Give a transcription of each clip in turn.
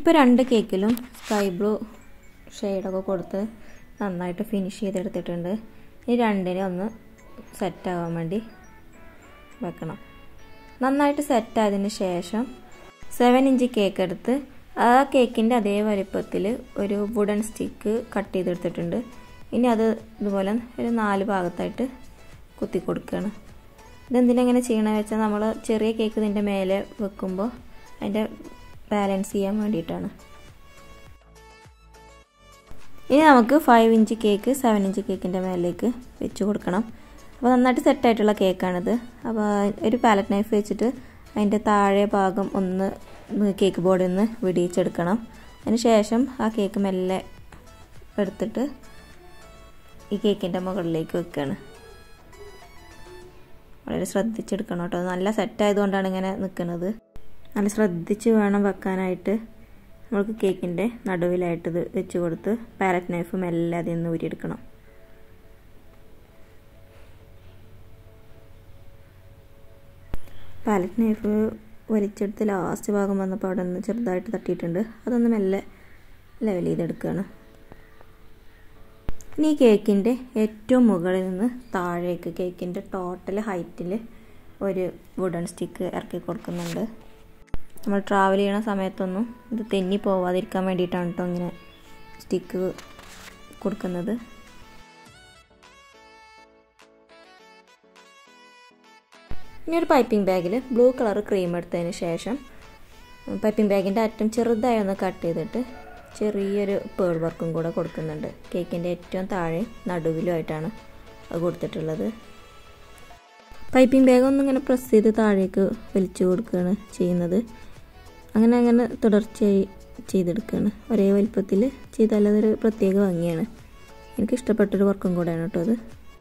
ഇപ്പോൾ രണ്ട് കേക്കിലും sky blue ഷെയ്ഡൊക്കെ കൊടുത്ത് നന്നായിട്ട് ഫിനിഷ് ചെയ്തെടുത്തിട്ടുണ്ട് ഈ രണ്ടിനെ ഒന്ന് സെറ്റാകാൻ വേണ്ടി വെക്കണം നന്നായിട്ട് സെറ്റായതിന് ശേഷം സെവൻ ഇഞ്ച് കേക്ക് എടുത്ത് ആ കേക്കിൻ്റെ അതേ വലിപ്പത്തിൽ ഒരു വുഡൻ സ്റ്റിക്ക് കട്ട് ചെയ്തെടുത്തിട്ടുണ്ട് ഇനി അത് ഇതുപോലെ ഒരു നാല് ഭാഗത്തായിട്ട് കുത്തി കൊടുക്കുകയാണ് ഇതെന്തിനാ ഇങ്ങനെ ചെയ്യണമെന്ന് വെച്ചാൽ നമ്മൾ ചെറിയ കേക്ക് ഇതിൻ്റെ മേലെ വെക്കുമ്പോൾ അതിൻ്റെ ബാലൻസ് ചെയ്യാൻ വേണ്ടിയിട്ടാണ് ഇനി നമുക്ക് five inch cake seven inch കേക്കിൻ്റെ മേലേക്ക് വെച്ച് കൊടുക്കണം അപ്പോൾ നന്നായിട്ട് സെറ്റായിട്ടുള്ള കേക്കാണിത് അപ്പോൾ ഒരു പാലറ്റ് നൈഫ് വെച്ചിട്ട് അതിൻ്റെ താഴെ ഭാഗം ഒന്ന് കേക്ക് ബോർഡിൽ നിന്ന് വിടിയിച്ചെടുക്കണം അതിന് ശേഷം ആ കേക്ക് മെല്ലെ എടുത്തിട്ട് ഈ കേക്കിൻ്റെ മുകളിലേക്ക് വെക്കുകയാണ് വളരെ ശ്രദ്ധിച്ചെടുക്കണം കേട്ടോ നല്ല സെറ്റായതുകൊണ്ടാണ് ഇങ്ങനെ നിൽക്കുന്നത് നല്ല ശ്രദ്ധിച്ച് വേണം വെക്കാനായിട്ട് നമുക്ക് കേക്കിൻ്റെ നടുവിലായിട്ട് ഇത് വെച്ച് കൊടുത്ത് പാലറ്റ് നൈഫ് മെല്ലെ അതിൽ നിന്ന് ഊരിയെടുക്കണം പാലറ്റ് നൈഫ് വലിച്ചെടുത്ത് ലാസ്റ്റ് ഭാഗം വന്നപ്പോൾ അവിടെ നിന്ന് ചെറുതായിട്ട് തട്ടിയിട്ടുണ്ട് അതൊന്ന് മെല്ലെ ലെവൽ ചെയ്തെടുക്കുകയാണ് ഇനി കേക്കിൻ്റെ ഏറ്റവും മുകളിൽ നിന്ന് താഴേക്ക് കേക്കിൻ്റെ ടോട്ടൽ ഹൈറ്റിൽ ഒരു വുഡൻ സ്റ്റിക്ക് ഇറക്കി കൊടുക്കുന്നുണ്ട് നമ്മൾ ട്രാവൽ ചെയ്യണ സമയത്തൊന്നും ഇത് തെന്നി പോവാതിരിക്കാൻ വേണ്ടിയിട്ടാണ് കേട്ടോ ഇങ്ങനെ സ്റ്റിക്ക് കൊടുക്കുന്നത് ഇനി ഒരു പൈപ്പിംഗ് ബാഗിൽ ബ്ലൂ കളർ ക്രീം എടുത്തതിന് ശേഷം പൈപ്പിംഗ് ബാഗിൻ്റെ അറ്റം ചെറുതായി ഒന്ന് കട്ട് ചെയ്തിട്ട് ചെറിയൊരു പേൾ വർക്കും കൂടെ കൊടുക്കുന്നുണ്ട് കേക്കിൻ്റെ ഏറ്റവും താഴെ നടുവിലുമായിട്ടാണ് അത് കൊടുത്തിട്ടുള്ളത് പൈപ്പിംഗ് ബാഗ് ഒന്നും ഇങ്ങനെ പ്രസ് ചെയ്ത് താഴേക്ക് വലിച്ചു കൊടുക്കുകയാണ് ചെയ്യുന്നത് അങ്ങനെ അങ്ങനെ തുടർച്ചയായി ചെയ്തെടുക്കുകയാണ് ഒരേ വലിപ്പത്തിൽ ചെയ്താൽ അതൊരു പ്രത്യേക ഭംഗിയാണ് എനിക്ക് ഇഷ്ടപ്പെട്ടൊരു വർക്കും കൂടെയാണ് കേട്ടോ അത്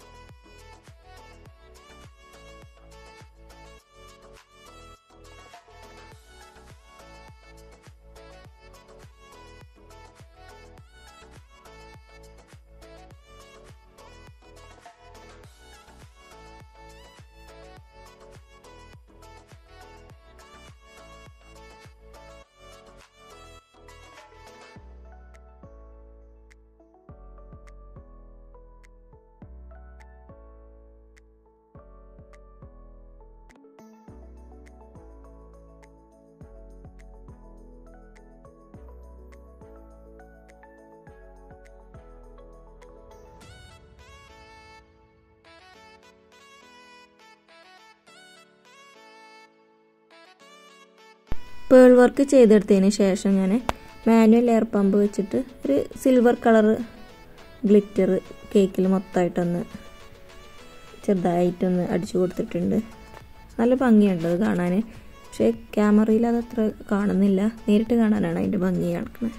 പേൾ വർക്ക് ചെയ്തെടുത്തതിന് ശേഷം ഞാൻ മാനുവൽ എയർ പമ്പ് വെച്ചിട്ട് ഒരു സിൽവർ കളർ ഗ്ലിറ്റർ കേക്കിൽ മൊത്തമായിട്ടൊന്ന് ചെറുതായിട്ടൊന്ന് അടിച്ചു കൊടുത്തിട്ടുണ്ട് നല്ല ഭംഗിയുണ്ട് അത് കാണാൻ പക്ഷേ ക്യാമറയിൽ അതത്ര കാണുന്നില്ല നേരിട്ട് കാണാനാണ് അതിൻ്റെ ഭംഗി കാണിക്കുന്നത്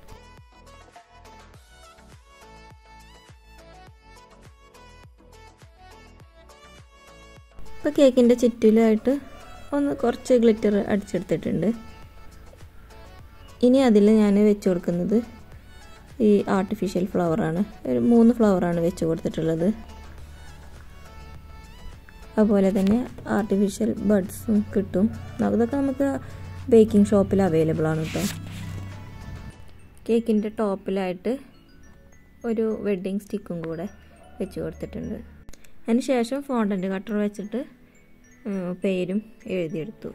ഇപ്പോൾ കേക്കിൻ്റെ ചുറ്റിലായിട്ട് ഒന്ന് കുറച്ച് ഗ്ലിറ്റർ അടിച്ചെടുത്തിട്ടുണ്ട് ഇനി അതിൽ ഞാൻ വെച്ച് കൊടുക്കുന്നത് ഈ ആർട്ടിഫിഷ്യൽ ഫ്ലവറാണ് ഒരു മൂന്ന് ഫ്ലവറാണ് വെച്ച് കൊടുത്തിട്ടുള്ളത് അതുപോലെ തന്നെ ആർട്ടിഫിഷ്യൽ ബഡ്സും കിട്ടും അതൊക്കെ നമുക്ക് ബേക്കിംഗ് ഷോപ്പിൽ അവൈലബിൾ ആണ് കേട്ടോ കേക്കിൻ്റെ ടോപ്പിലായിട്ട് ഒരു വെഡ്ഡിങ് സ്റ്റിക്കും കൂടെ വെച്ച് കൊടുത്തിട്ടുണ്ട് അതിന് ശേഷം ഫോണ്ടൻ്റ് കട്ടർ വെച്ചിട്ട് പേരും എഴുതിയെടുത്തു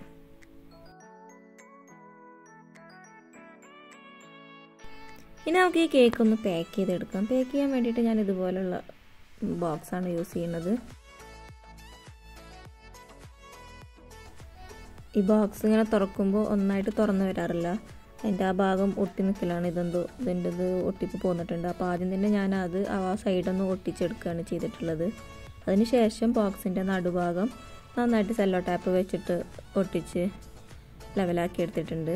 ഇനി നമുക്ക് ഈ കേക്ക് ഒന്ന് പാക്ക് ചെയ്തെടുക്കാം പാക്ക് ചെയ്യാൻ വേണ്ടിയിട്ട് ഞാൻ ഇതുപോലുള്ള ബോക്സാണ് യൂസ് ചെയ്യുന്നത് ഈ ബോക്സ് ഇങ്ങനെ തുറക്കുമ്പോൾ ഒന്നായിട്ട് തുറന്നു വരാറില്ല അതിൻ്റെ ആ ഭാഗം ഒട്ടി നിൽക്കലാണ് ഇതെന്തോ ഇതിൻ്റെ ഇത് ഒട്ടിപ്പ് പോന്നിട്ടുണ്ട് അപ്പോൾ ആദ്യം തന്നെ ഞാൻ അത് ആ സൈഡൊന്ന് ഒട്ടിച്ചെടുക്കുകയാണ് ചെയ്തിട്ടുള്ളത് അതിന് ശേഷം ബോക്സിൻ്റെ നടുഭാഗം നന്നായിട്ട് സെല്ലോ ടാപ്പ് വെച്ചിട്ട് ഒട്ടിച്ച് ലെവലാക്കി എടുത്തിട്ടുണ്ട്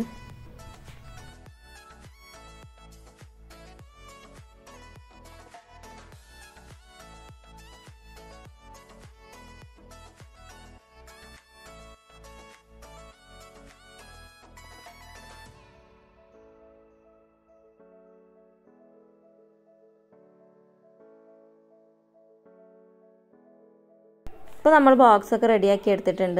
ഇപ്പോൾ നമ്മൾ ബോക്സ് ഒക്കെ റെഡിയാക്കി എടുത്തിട്ടുണ്ട്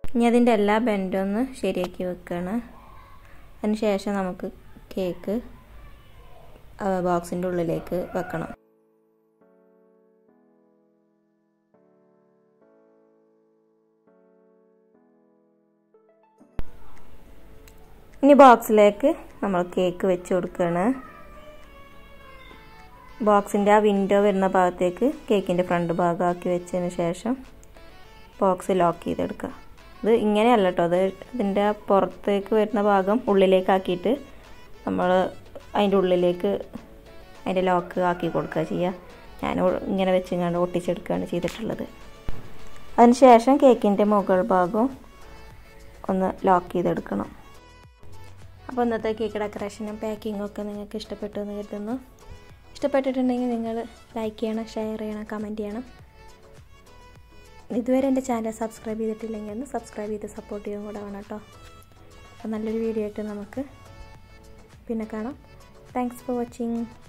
ഇനി അതിൻ്റെ എല്ലാ ബെൻഡും ഒന്ന് ശരിയാക്കി വെക്കുകയാണ് അതിന് ശേഷം നമുക്ക് കേക്ക് ബോക്സിൻ്റെ ഉള്ളിലേക്ക് വെക്കണം ഇനി ബോക്സിലേക്ക് നമ്മൾ കേക്ക് വെച്ച് കൊടുക്കുകയാണ് ബോക്സിൻ്റെ ആ വിൻഡോ വരുന്ന ഭാഗത്തേക്ക് കേക്കിൻ്റെ ഫ്രണ്ട് ഭാഗമാക്കി വെച്ചതിന് ശേഷം ബോക്സ് ലോക്ക് ചെയ്തെടുക്കുക ഇത് ഇങ്ങനെയല്ല കേട്ടോ അത് ഇതിൻ്റെ പുറത്തേക്ക് വരുന്ന ഭാഗം ഉള്ളിലേക്ക് ആക്കിയിട്ട് നമ്മൾ അതിൻ്റെ ഉള്ളിലേക്ക് അതിൻ്റെ ലോക്ക് ആക്കി കൊടുക്കുക ചെയ്യുക ഞാൻ ഇങ്ങനെ വെച്ചിങ്ങാണ്ട് ഒട്ടിച്ചെടുക്കുകയാണ് ചെയ്തിട്ടുള്ളത് അതിന് ശേഷം കേക്കിൻ്റെ മുകൾ ഭാഗവും ഒന്ന് ലോക്ക് ചെയ്തെടുക്കണം അപ്പോൾ ഇന്നത്തെ കേക്ക് ഡെക്കറേഷനും പാക്കിങ്ങും ഒക്കെ നിങ്ങൾക്ക് ഇഷ്ടപ്പെട്ടു എന്ന് കരുതുന്നു ഇഷ്ടപ്പെട്ടിട്ടുണ്ടെങ്കിൽ നിങ്ങൾ ലൈക്ക് ചെയ്യണം ഷെയർ ചെയ്യണം കമൻറ്റ് ചെയ്യണം ഇതുവരെ എൻ്റെ ചാനൽ സബ്സ്ക്രൈബ് ചെയ്തിട്ടില്ലെങ്കിൽ ഒന്ന് സബ്സ്ക്രൈബ് ചെയ്ത് സപ്പോർട്ട് ചെയ്യാൻ കൂടെ വേണം കേട്ടോ അപ്പോൾ നല്ലൊരു വീഡിയോ ആയിട്ട് നമുക്ക് പിന്നെ കാണാം താങ്ക്സ് ഫോർ വാച്ചിങ്